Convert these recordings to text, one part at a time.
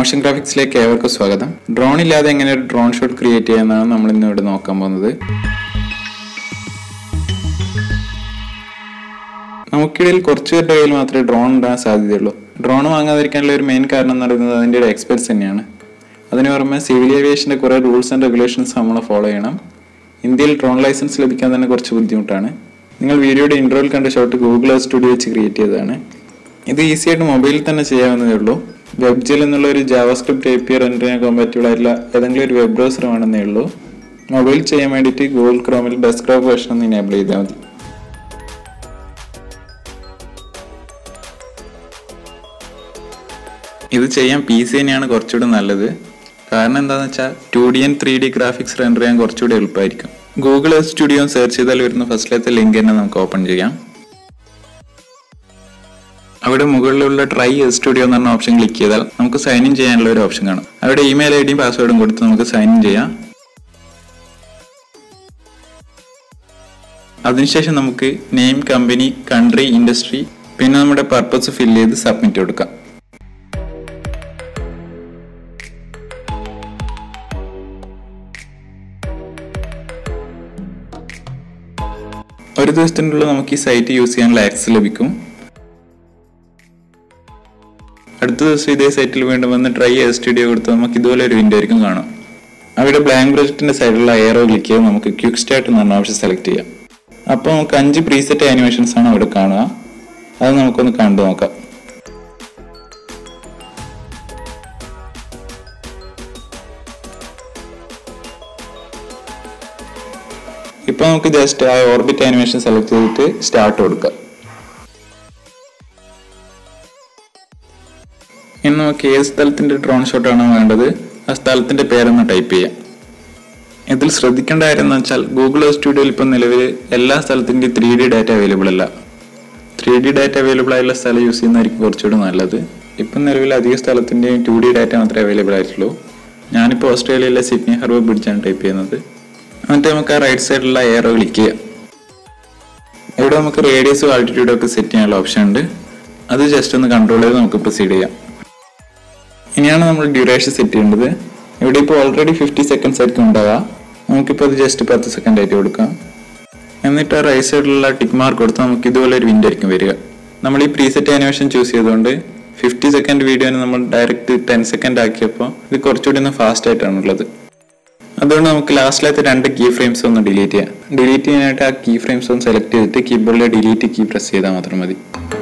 motion ഗ്രാഫിക്സിലേക്ക് ഏവർക്കും സ്വാഗതം drone ഇല്ലാതെ എങ്ങനെ ഒരു ഡ്രോൺ ഷോട്ട് ക്രിയേറ്റ് ചെയ്യാമെന്നാണ് നമ്മൾ ഇന്ന് ഇവിടെ നോക്കാൻ പോകുന്നത് നമുക്കിടയിൽ കുറച്ച് പേരുടെ കയ്യിൽ മാത്രമേ ഡ്രോൺ ഉണ്ടാകാൻ സാധ്യതയുള്ളൂ ഡ്രോൺ വാങ്ങാതിരിക്കാനുള്ള ഒരു മെയിൻ കാരണം എന്ന് പറയുന്നത് അതിൻ്റെ ഒരു എക്സ്പെൻസ് തന്നെയാണ് അതിന് പുറമെ സിവിൽ ഏവിയേഷൻ്റെ കുറേ റൂൾസ് ആൻഡ് റെഗുലേഷൻസ് നമ്മൾ ഫോളോ ചെയ്യണം ഇന്ത്യയിൽ ഡ്രോൺ ലൈസൻസ് ലഭിക്കാൻ തന്നെ കുറച്ച് ബുദ്ധിമുട്ടാണ് നിങ്ങൾ വീഡിയോയുടെ ഇൻട്രോയിൽ കണ്ട ഷോട്ട് ഗൂഗിൾ സ്റ്റുഡിയോ വെച്ച് ക്രിയേറ്റ് ചെയ്തതാണ് ഇത് ഈസി ആയിട്ട് മൊബൈലിൽ തന്നെ ചെയ്യാവുന്നതേ ഉള്ളൂ വെബ്ജെൽ എന്നുള്ള ഒരു ജാവാസ്ക്രിപ്റ്റ് എ പി റെൻഡറിന് കോമ്പാറ്റബിൾ ആയിട്ടുള്ള ഏതെങ്കിലും ഒരു വെബ് ബ്രൗസർ വേണമെന്നേ ഉള്ളൂ മൊബൈൽ ചെയ്യാൻ വേണ്ടിയിട്ട് ഗൂഗിൾ ക്രോമിൽ ഡെസ്ക്ടോപ്പ് വേർഷൻ ഒന്ന് ഇനേബിൾ ചെയ്താൽ മതി ഇത് ചെയ്യാൻ പി സി തന്നെയാണ് കുറച്ചുകൂടി നല്ലത് കാരണം എന്താണെന്ന് വെച്ചാൽ two D and three D graphics render ചെയ്യാൻ കുറച്ചുകൂടി എളുപ്പമായിരിക്കും ഗൂഗിൾ സ്റ്റുഡിയോ സെർച്ച് ചെയ്താൽ വരുന്ന ഫസ്റ്റിലത്തെ ലിങ്ക് തന്നെ നമുക്ക് ഓപ്പൺ ചെയ്യാം അവിടെ മുകളിലുള്ള ട്രൈ സ്റ്റുഡിയോ എന്ന് പറഞ്ഞ ഓപ്ഷൻ ക്ലിക്ക് ചെയ്താൽ നമുക്ക് സൈൻ ഇൻ ചെയ്യാനുള്ള ഒരു ഓപ്ഷൻ കാണും അവിടെ ഇമെയിൽ ഐ ഡിയും പാസ്വേഡും കൊടുത്ത് നമുക്ക് സൈൻ ഇൻ ചെയ്യാം അതിനുശേഷം നമുക്ക് നെയിം കമ്പനി കൺട്രി ഇൻഡസ്ട്രി പിന്നെ നമ്മുടെ പർപ്പസ് ഫില്ല് ചെയ്ത് സബ്മിറ്റ് കൊടുക്കാം ഒരു ദിവസത്തിനുള്ളിൽ നമുക്ക് ഈ സൈറ്റ് യൂസ് ചെയ്യാനുള്ള ആക്സസ് ലഭിക്കും അടുത്ത ദിവസം ഇതേ സൈറ്റിൽ വീണ്ടും വന്ന് ട്രൈ എ സ്റ്റുഡിയോ കൊടുത്ത് നമുക്ക് ഇതുപോലെ ഒരു വിൻഡോ ആയിരിക്കും കാണാം അവിടെ ബ്ലാങ്ക് പ്രൊജക്റ്റിന്റെ സൈഡിലുള്ള എയറോ ക്ലിക്ക് ചെയ്ത് നമുക്ക് ക്വിക്ക് സ്റ്റാർട്ട് എന്ന് പറഞ്ഞ ഓപ്ഷൻ സെലക്ട് ചെയ്യാം അപ്പോൾ നമുക്ക് അഞ്ച് പ്രീസെറ്റ് ആനിമേഷൻസ് ആണ് അവിടെ കാണുക അത് നമുക്കൊന്ന് കണ്ടു നോക്കാം ഇപ്പൊ നമുക്ക് ജസ്റ്റ് ആ ഓർബിറ്റ് ആനിമേഷൻ സെലക്ട് ചെയ്തിട്ട് സ്റ്റാർട്ട് കൊടുക്കാം ഇനി നമുക്ക് ഏത് സ്ഥലത്തിന്റെ ഡ്രോൺ ഷോട്ട് ആണോ വേണ്ടത് ആ സ്ഥലത്തിന്റെ പേരൊന്ന് ടൈപ്പ് ചെയ്യാം ഇതിൽ ശ്രദ്ധിക്കേണ്ട കാര്യം എന്ന് വെച്ചാൽ ഗൂഗിൾ സ്റ്റുഡിയോയിൽ ഇപ്പം നിലവിൽ എല്ലാ സ്ഥലത്തിൻ്റെയും ത്രീ ഡി ഡാറ്റ അവൈലബിൾ അല്ല ത്രീ ഡി ഡാറ്റ അവൈലബിൾ ആയുള്ള സ്ഥലം യൂസ് ചെയ്യുന്നതായിരിക്കും കുറച്ചുകൂടി നല്ലത് ഇപ്പം നിലവിൽ അധിക സ്ഥലത്തിൻ്റെയും ടു ഡി ഡാറ്റ മാത്രമേ അവൈലബിൾ ആയിട്ടുള്ളൂ ഞാനിപ്പോൾ ഓസ്ട്രേലിയയിലെ സിഡ്നി ഹർബർ ബ്രിഡ്ജാണ് ടൈപ്പ് ചെയ്യുന്നത് എന്നിട്ട് നമുക്ക് ആ റൈറ്റ് സൈഡിലുള്ള എയറോ ക്ലിക്ക് ചെയ്യാം ഇവിടെ നമുക്ക് റേഡിയസും ആൾട്ടിറ്റ്യൂഡും ഒക്കെ സെറ്റ് ചെയ്യാനുള്ള ഓപ്ഷൻ ഉണ്ട് അത് ജസ്റ്റ് ഒന്ന് കൺട്രോൾ ചെയ്ത് നമുക്ക് പ്രൊസീഡ് ചെയ്യാം ഇനിയാണ് നമ്മൾ ഡ്യൂറേഷൻ സെറ്റ് ചെയ്യേണ്ടത് ഇവിടെ ഇപ്പോൾ ഓൾറെഡി ഫിഫ്റ്റി സെക്കൻഡ്സ് ആയിരിക്കും ഉണ്ടാവുക നമുക്കിപ്പോൾ അത് ജസ്റ്റ് പത്ത് സെക്കൻഡ് ആയിട്ട് കൊടുക്കാം എന്നിട്ട് ആ റൈറ്റ് സൈഡിലുള്ള ടിക്ക് മാർക്ക് കൊടുത്ത് നമുക്ക് ഇതുപോലെ ഒരു വിൻഡോ ആയിരിക്കും വരിക നമ്മൾ ഈ പ്രീസെറ്റ് ആനിമേഷൻ ചൂസ് ചെയ്തുകൊണ്ട് ഫിഫ്റ്റി സെക്കൻഡ് വീഡിയോന് നമ്മൾ ഡയറക്റ്റ് ടെൻ സെക്കൻഡ് ആക്കിയപ്പോൾ ഇത് കുറച്ചുകൂടി ഒന്ന് ഫാസ്റ്റ് ആയിട്ടാണ് ഉള്ളത് അതുകൊണ്ട് നമുക്ക് ലാസ്റ്റിലത്തെ രണ്ട് കീ ഫ്രെയിംസ് ഒന്ന് ഡിലീറ്റ് ചെയ്യാം ഡിലീറ്റ് ചെയ്യാനായിട്ട് ആ കീ ഫ്രെയിംസ് ഒന്ന് സെലക്ട് ചെയ്തിട്ട് കീബോർഡിലെ ഡിലീറ്റ് കീ പ്രസ് ചെയ്താൽ മാത്രം മതി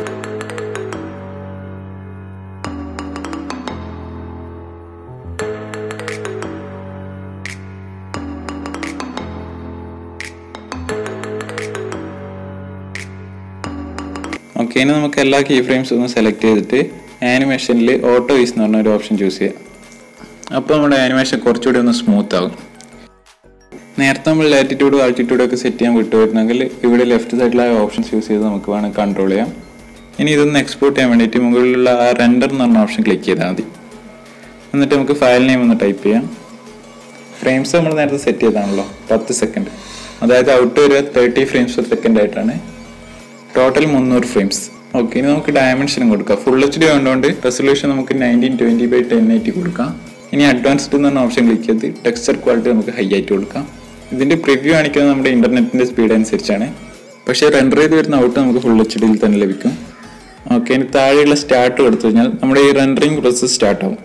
ഓക്കെ ഇനി നമുക്ക് എല്ലാ കീ ഫ്രെയിംസും ഒന്ന് സെലക്ട് ചെയ്തിട്ട് ആനിമേഷനിൽ ഓട്ടോ ഈസ് എന്ന് പറഞ്ഞ ഒരു ഓപ്ഷൻ ചൂസ് ചെയ്യാം അപ്പോൾ നമ്മുടെ ആനിമേഷൻ കുറച്ചുകൂടി ഒന്ന് സ്മൂത്ത് ആകും നേരത്തെ നമ്മൾ ലാറ്റിറ്റ്യൂഡും ആൾട്ടിറ്റ്യൂഡും ഒക്കെ സെറ്റ് ചെയ്യാൻ വിട്ടുവരുന്നെങ്കിൽ ഇവിടെ ലെഫ്റ്റ് സൈഡിലായ ഓപ്ഷൻസ് യൂസ് ചെയ്ത് നമുക്ക് വേണമെങ്കിൽ കൺട്രോൾ ചെയ്യാം ഇനി ഇതൊന്ന് എക്സ്പോർട്ട് ചെയ്യാൻ വേണ്ടിയിട്ട് മുകളിലുള്ള ആ റെൻഡർ എന്ന് പറഞ്ഞ ഓപ്ഷൻ ക്ലിക്ക് ചെയ്താൽ മതി എന്നിട്ട് നമുക്ക് ഫയൽ നെയിം ഒന്ന് ടൈപ്പ് ചെയ്യാം ഫ്രെയിംസ് നമ്മൾ നേരത്തെ സെറ്റ് ചെയ്താണല്ലോ പത്ത് സെക്കൻഡ് അതായത് ഔട്ട് വരിക തേർട്ടി ഫ്രെയിംസ് പെർ സെക്കൻഡ് ആയിട്ടാണ് ടോട്ടൽ മുന്നൂറ് ഫ്രെയിംസ് ഓക്കെ ഇനി നമുക്ക് ഡയമെൻഷനും കൊടുക്കാം ഫുൾ എച്ച് ഡി വേണ്ടതുകൊണ്ട് റെസൊല്യൂഷൻ നമുക്ക് nineteen twenty by ten eighty കൊടുക്കാം ഇനി അഡ്വാൻസ്ഡ് എന്ന് പറഞ്ഞ ഓപ്ഷൻ ക്ലിക്ക് ചെയ്ത് ടെക്സ്ചർ ക്വാളിറ്റി നമുക്ക് ഹൈ ആയിട്ട് കൊടുക്കാം ഇതിന്റെ പ്രിവ്യൂ കാണിക്കുന്നത് നമ്മുടെ ഇന്റർനെറ്റിന്റെ സ്പീഡ് അനുസരിച്ചാണ് പക്ഷേ റെൻഡർ ചെയ്ത് വരുന്ന ഔട്ട് നമുക്ക് ഫുൾ എച്ച് ഡിയിൽ തന്നെ ലഭിക്കും ഓക്കെ ഇനി താഴെയുള്ള സ്റ്റാർട്ട് കൊടുത്തു കഴിഞ്ഞാൽ നമ്മുടെ ഈ റെൻഡറിങ് പ്രോസസ് സ്റ്റാർട്ട് ആവും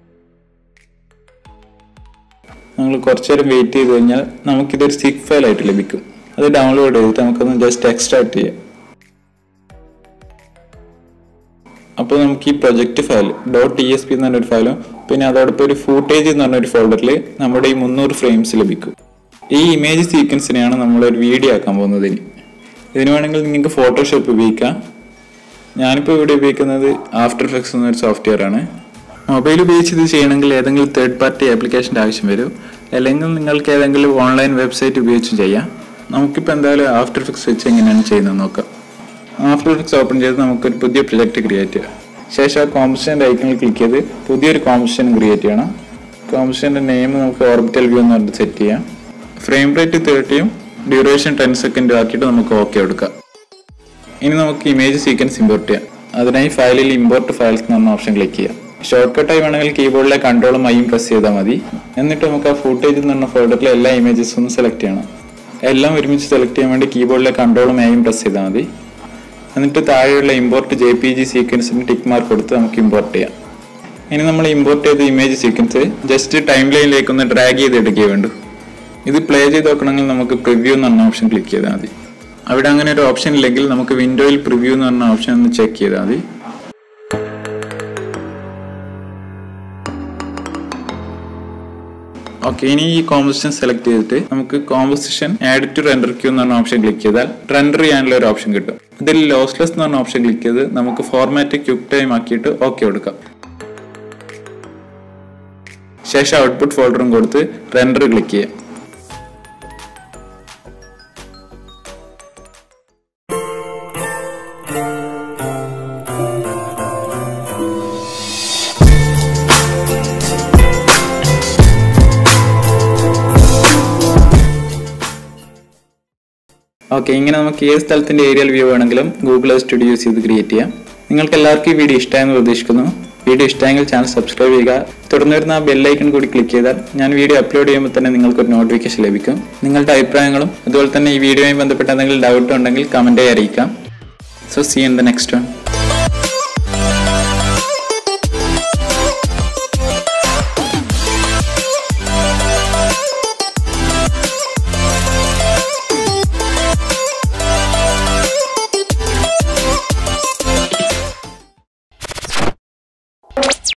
നമ്മൾ കുറച്ചു നേരം വെയിറ്റ് ചെയ്ത് കഴിഞ്ഞാൽ നമുക്കിതൊരു സിക് ഫയൽ ആയിട്ട് ലഭിക്കും അത് ഡൗൺലോഡ് ചെയ്തിട്ട് നമുക്കൊന്ന് ജസ്റ്റ് എക്സ്ട്രാക്ട് ചെയ്യാം അപ്പോൾ നമുക്ക് ഈ project file dot T S P എന്ന് പറഞ്ഞൊരു ഫയലും പിന്നെ അതോടൊപ്പം ഒരു ഫൂട്ടേജ് എന്ന് പറഞ്ഞൊരു ഫോൾഡറിൽ നമ്മുടെ ഈ മുന്നൂറ് ഫ്രെയിംസ് ലഭിക്കും ഈ ഇമേജ് സീക്വൻസിനെയാണ് നമ്മൾ ഒരു വീഡിയോ ആക്കാൻ പോകുന്നത് ഇനി ഇതിന് വേണമെങ്കിൽ നിങ്ങൾക്ക് ഫോട്ടോഷോപ്പ് ഉപയോഗിക്കാം ഞാനിപ്പോൾ ഇവിടെ ഉപയോഗിക്കുന്നത് ആഫ്റ്റർ എഫക്ട്സ് എന്നൊരു സോഫ്റ്റ്വെയർ ആണ് മൊബൈൽ ഉപയോഗിച്ച് ഇത് ചെയ്യണമെങ്കിൽ ഏതെങ്കിലും തേർഡ് പാർട്ടി ആപ്ലിക്കേഷൻ്റെ ആവശ്യം വരും അല്ലെങ്കിൽ നിങ്ങൾക്ക് ഏതെങ്കിലും ഓൺലൈൻ വെബ്സൈറ്റ് ഉപയോഗിച്ചും ചെയ്യാം നമുക്കിപ്പോൾ എന്തായാലും ആഫ്റ്റർ എഫക്ട്സ് വെച്ച് എങ്ങനെയാണ് ചെയ്യുന്നത് നോക്കാം ആഫ്റ്റർ എഫക്ട്സ് ഓപ്പൺ ചെയ്ത് നമുക്കൊരു പുതിയ പ്രൊജക്റ്റ് ക്രിയേറ്റ് ചെയ്യാം ശേഷം ആ കോമ്പസിഷൻ്റെ ഐക്കണിൽ ക്ലിക്ക് ചെയ്ത് പുതിയൊരു കോമ്പസിഷൻ ക്രിയേറ്റ് ചെയ്യണം കോമ്പസിഷൻ്റെ നെയിം നമുക്ക് ഓർബിറ്റൽ വ്യൂ എന്ന് പറഞ്ഞിട്ട് സെറ്റ് ചെയ്യാം ഫ്രെയിം റേറ്റ് തേർട്ടിയും ഡ്യൂറേഷൻ ടെൻ സെക്കൻഡും ആക്കിയിട്ട് നമുക്ക് ഓക്കെ കൊടുക്കാം ഇനി നമുക്ക് ഇമേജ് സീക്വൻസ് ഇമ്പോർട്ട് ചെയ്യാം അതിനായി ഫയലിൽ ഇമ്പോർട്ട് ഫയൽസ് എന്ന് പറഞ്ഞ ഓപ്ഷൻ ക്ലിക്ക് ചെയ്യാം ഷോർട്ട് കട്ടായി വേണമെങ്കിൽ കീബോർഡിലെ കൺട്രോളും ഐയും പ്രസ് ചെയ്താൽ മതി എന്നിട്ട് നമുക്ക് ആ ഫൂട്ടേജ് എന്ന് പറഞ്ഞ ഫോൾഡറിലെ എല്ലാ ഇമേജസും ഒന്ന് സെലക്ട് ചെയ്യണം എല്ലാം ഒരുമിച്ച് സെലക്ട് ചെയ്യാൻ വേണ്ടി കീബോർഡിലെ കൺട്രോളും ഐയും പ്രസ് ചെയ്താൽ മതി എന്നിട്ട് താഴെയുള്ള ഇമ്പോർട്ട് ജെ പി ജി സീക്വൻസിന് ടിക്ക് മാർക്ക് കൊടുത്ത് നമുക്ക് ഇമ്പോർട്ട് ചെയ്യാം ഇനി നമ്മൾ ഇമ്പോർട്ട് ചെയ്ത ഇമേജ് സീക്വൻസ് ജസ്റ്റ് ടൈം ലൈനിലേക്ക് ഒന്ന് ഡ്രാഗ് ചെയ്ത് എടുക്കുകയേ വേണ്ടൂ ഇത് പ്ലേ ചെയ്ത് നോക്കണമെങ്കിൽ നമുക്ക് പ്രിവ്യൂ എന്ന് പറഞ്ഞ ഓപ്ഷൻ ക്ലിക്ക് ചെയ്താൽ മതി അവിടെ അങ്ങനെ ഒരു ഓപ്ഷൻ ഇല്ലെങ്കിൽ നമുക്ക് വിൻഡോയിൽ പ്രിവ്യൂ എന്ന് പറഞ്ഞ ഓപ്ഷൻ ഒന്ന് ചെക്ക് ചെയ്താൽ മതി ഓക്കെ ഇനി ഈ കോമ്പോസിഷൻ സെലക്ട് ചെയ്തിട്ട് നമുക്ക് composition add to render queue എന്ന് പറഞ്ഞ ഓപ്ഷൻ ക്ലിക്ക് ചെയ്താൽ റെൻഡർ ചെയ്യാനുള്ള ഒരു ഓപ്ഷൻ കിട്ടും ഇതിൽ ലോസ്ലെസ് എന്ന് പറഞ്ഞ ഓപ്ഷൻ ക്ലിക്ക് ചെയ്ത് നമുക്ക് ഫോർമാറ്റ് ക്യുക്ക് ടൈം ആക്കിയിട്ട് ഓക്കെ കൊടുക്കാം ശേഷം ഔട്ട്പുട്ട് ഫോൾഡറും കൊടുത്ത് റെൻഡർ ക്ലിക്ക് ചെയ്യാം ഓക്കെ ഇങ്ങനെ നമുക്ക് ഏത് സ്ഥലത്തിന്റെ ഏരിയൽ വ്യൂ വേണമെങ്കിലും ഗൂഗിൾ സ്റ്റുഡിയോ യൂസ് ചെയ്ത് ക്രിയേറ്റ് ചെയ്യാം നിങ്ങൾക്ക് എല്ലാവർക്കും ഈ വീഡിയോ ഇഷ്ടമായെന്ന് പ്രതീക്ഷിക്കുന്നു വീഡിയോ ഇഷ്ടമെങ്കിൽ ചാനൽ സബ്സ്ക്രൈബ് ചെയ്യുക തുടർന്ന് വരുന്ന ആ ബെല്ലൈക്കൺ കൂടി ക്ലിക്ക് ചെയ്താൽ ഞാൻ വീഡിയോ അപ്ലോഡ് ചെയ്യുമ്പോൾ തന്നെ നിങ്ങൾക്ക് ഒരു നോട്ടിഫിക്കേഷൻ ലഭിക്കും നിങ്ങളുടെ അഭിപ്രായങ്ങളും അതുപോലെ തന്നെ ഈ വീഡിയോയുമായി ബന്ധപ്പെട്ട എന്തെങ്കിലും ഡൗട്ട് ഉണ്ടെങ്കിൽ കമൻറ്റായി അറിയിക്കാം so see in the next one